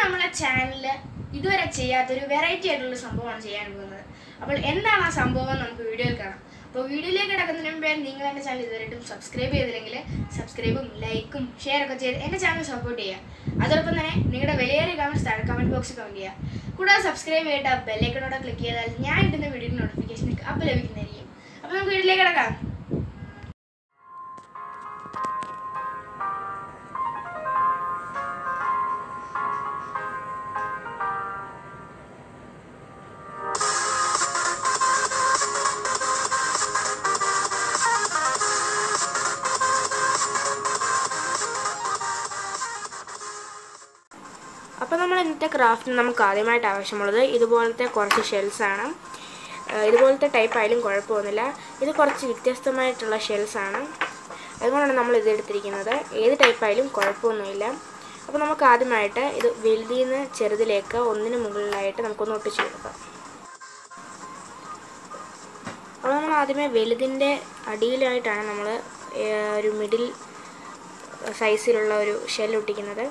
നമ്മളെ ചാനലിൽ ഇതുവരെ ചെയ്യാത്തൊരു വെറൈറ്റി ആയിട്ടുള്ള സംഭവമാണ് ചെയ്യാൻ പോകുന്നത് അപ്പോൾ എന്താണ് ആ സംഭവം എന്ന് നമുക്ക് വീഡിയോയിൽ കാണാം അപ്പോൾ വീഡിയോയിലേക്ക് കിടക്കുന്നതിന് മുമ്പേ നിങ്ങൾ എൻ്റെ ചാനൽ ഇതുവരെയായിട്ടും സബ്സ്ക്രൈബ് ചെയ്തില്ലെങ്കിൽ സബ്സ്ക്രൈബും ലൈക്കും ഷെയർ ഒക്കെ ചെയ്ത് എൻ്റെ ചാനൽ സപ്പോർട്ട് ചെയ്യുക അതോടൊപ്പം തന്നെ നിങ്ങളുടെ വിലയേറിയ കമൻറ്റ്സ് താഴെ കമൻറ്റ് ബോക്സിൽ കമൻറ്റ് ചെയ്യുക കൂടാതെ സബ്സ്ക്രൈബ് ചെയ്തിട്ട് ആ ബെല്ലൈക്കണോടെ ക്ലിക്ക് ചെയ്താൽ ഞാൻ ഇടുന്ന വീഡിയോ നോട്ടിഫിക്കേഷൻ നിങ്ങൾക്ക് അപ്പോൾ ലഭിക്കുന്നതായിരിക്കും അപ്പോൾ നമുക്ക് വീട്ടിലേക്ക് കിടക്കാം അപ്പോൾ നമ്മൾ ഇന്നത്തെ ക്രാഫ്റ്റിന് നമുക്ക് ആദ്യമായിട്ട് ആവശ്യമുള്ളത് ഇതുപോലത്തെ കുറച്ച് ഷെൽസ് ആണ് ഏഹ് ഇതുപോലത്തെ ടൈപ്പ് ആയാലും കുഴപ്പമൊന്നുമില്ല ഇത് കുറച്ച് വ്യത്യസ്തമായിട്ടുള്ള ഷെൽസ് ആണ് അതുകൊണ്ടാണ് നമ്മൾ ഇത് എടുത്തിരിക്കുന്നത് ഏത് ടൈപ്പ് ആയാലും കുഴപ്പമൊന്നുമില്ല അപ്പോൾ നമുക്ക് ആദ്യമായിട്ട് ഇത് വലുതിൽ നിന്ന് ചെറുതിലേക്ക് ഒന്നിന് മുകളിലായിട്ട് നമുക്കൊന്ന് ഒട്ടിച്ചു കൊടുക്കാം അപ്പോൾ നമ്മൾ ആദ്യമേ വലുതിൻ്റെ അടിയിലായിട്ടാണ് നമ്മൾ ഒരു മിഡിൽ സൈസിലുള്ള ഒരു ഷെൽ ഒട്ടിക്കുന്നത്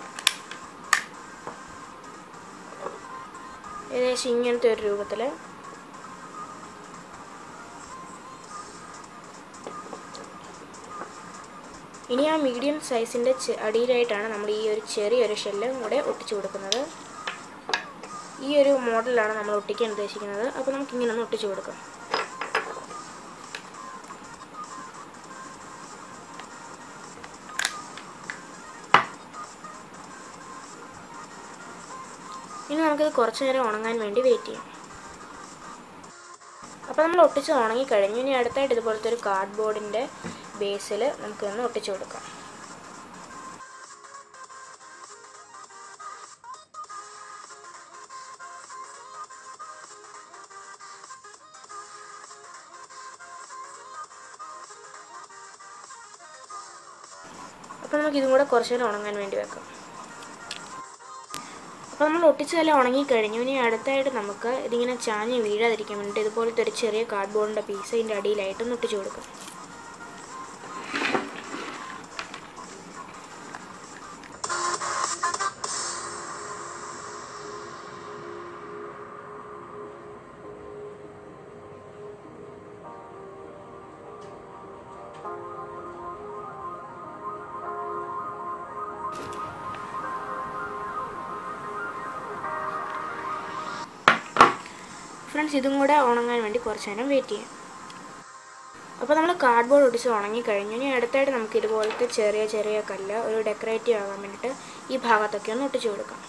ഏകദേശം ഇങ്ങനത്തെ ഒരു രൂപത്തിൽ ഇനി ആ മീഡിയം സൈസിൻ്റെ അടിയിലായിട്ടാണ് നമ്മൾ ഈ ഒരു ചെറിയൊരു ഷെല്ലും കൂടെ ഒട്ടിച്ചു കൊടുക്കുന്നത് ഈ ഒരു മോഡലാണ് നമ്മൾ ഒട്ടിക്കാൻ ഉദ്ദേശിക്കുന്നത് അപ്പോൾ നമുക്ക് ഇങ്ങനെ ഒന്ന് ഒട്ടിച്ചു കൊടുക്കാം ഇനി നമുക്കിത് കുറച്ച് നേരം ഉണങ്ങാൻ വേണ്ടി വെയിറ്റ് ചെയ്യാം അപ്പോൾ നമ്മൾ ഒട്ടിച്ച് ഉണങ്ങി കഴിഞ്ഞു ഇനി അടുത്തായിട്ട് ഇതുപോലത്തെ ഒരു കാർഡ് ബോർഡിൻ്റെ ബേസിൽ നമുക്കൊന്ന് ഒട്ടിച്ചു കൊടുക്കാം അപ്പോൾ നമുക്ക് ഇതും കൂടെ കുറച്ച് നേരം ഉണങ്ങാൻ വേണ്ടി വെക്കാം അപ്പോൾ നമ്മൾ ഒട്ടിച്ചതെല്ലാം ഉണങ്ങിക്കഴിഞ്ഞു ഇനി അടുത്തായിട്ട് നമുക്ക് ഇതിങ്ങനെ ചാഞ്ഞ് വീഴാതിരിക്കാൻ വേണ്ടിയിട്ട് ഇതുപോലത്തെ ഒരു ചെറിയ കാർഡ്ബോർഡിൻ്റെ പീസ് ഇതിൻ്റെ അടിയിലായിട്ടൊന്ന് ഒട്ടിച്ചു കൊടുക്കാം ഫ്രണ്ട്സ് ഇതും കൂടെ ഉണങ്ങാൻ വേണ്ടി കുറച്ച് നേരം വെയിറ്റ് ചെയ്യാം അപ്പോൾ നമ്മൾ കാർഡ്ബോർഡ് ഒട്ടിച്ച് ഉണങ്ങി കഴിഞ്ഞു ഇനി അടുത്തായിട്ട് നമുക്ക് ഇതുപോലത്തെ ചെറിയ ചെറിയ കല്ല് ഒരു ഡെക്കറേറ്റീവ് ആകാൻ വേണ്ടിയിട്ട് ഈ ഭാഗത്തൊക്കെ ഒന്ന് ഒട്ടിച്ചു കൊടുക്കാം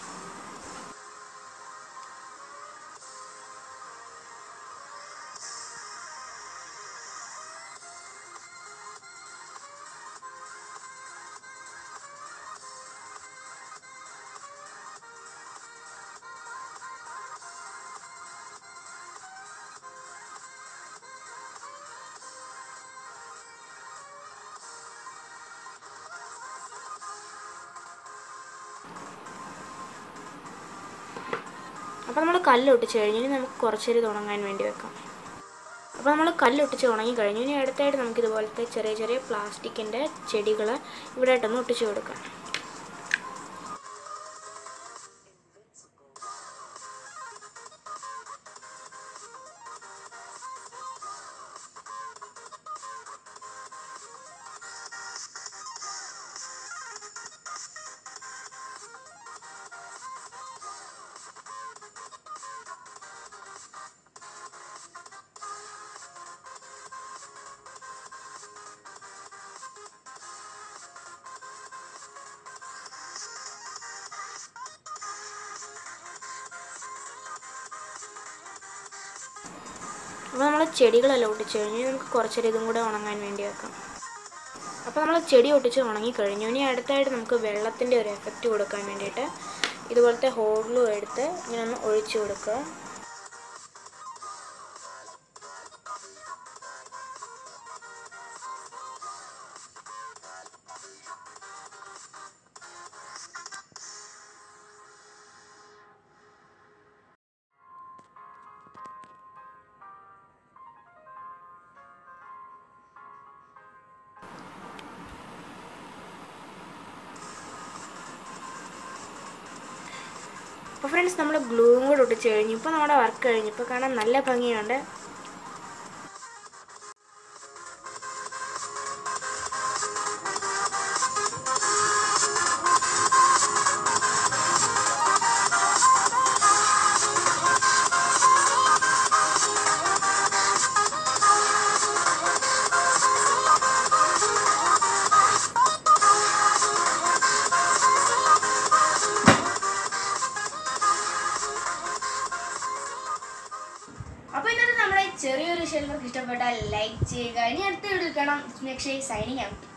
അപ്പോൾ നമ്മൾ കല്ല് ഒട്ടിച്ച് കഴിഞ്ഞു ഇനി നമുക്ക് കുറച്ചേരി ഇത് ഉണങ്ങാൻ വേണ്ടി വെക്കാം അപ്പോൾ നമ്മൾ കല്ല് ഒട്ടിച്ച് ഉണങ്ങി കഴിഞ്ഞു ഇനി അടുത്തായിട്ട് നമുക്ക് ഇതുപോലത്തെ ചെറിയ ചെറിയ പ്ലാസ്റ്റിക്കിൻ്റെ ചെടികൾ ഇവിടെ ആയിട്ടൊന്ന് ഒട്ടിച്ച് കൊടുക്കാം അപ്പോൾ നമ്മൾ ചെടികളെല്ലാം ഒട്ടിച്ച് കഴിഞ്ഞു നമുക്ക് കുറച്ചേരം ഇതും കൂടെ ഉണങ്ങാൻ വേണ്ടി വെക്കാം അപ്പോൾ നമ്മൾ ചെടി ഒട്ടിച്ച് ഉണങ്ങി കഴിഞ്ഞു ഇനി അടുത്തായിട്ട് നമുക്ക് വെള്ളത്തിൻ്റെ ഒരു എഫക്റ്റ് കൊടുക്കാൻ വേണ്ടിയിട്ട് ഇതുപോലത്തെ ഹോളിലും എടുത്ത് ഇങ്ങനെ ഒന്ന് ഒഴിച്ചു കൊടുക്കുക അപ്പോൾ ഫ്രണ്ട്സ് നമ്മൾ ഗ്ലൂവും കൂടെ ഒട്ടിച്ച് കഴിഞ്ഞു ഇപ്പോൾ നമ്മുടെ വർക്ക് കഴിഞ്ഞു ഇപ്പോൾ കാണാൻ നല്ല ഭംഗിയുണ്ട് അപ്പോൾ ഇന്നത്തെ നമ്മുടെ ചെറിയൊരു ഷെൽവർക്ക് ഇഷ്ടപ്പെട്ടാൽ ലൈക്ക് ചെയ്യുക ഇനി അടുത്ത വീഡിയോ കാണാം നെക്സ്റ്റ് സൈനിങ് ഔട്ട്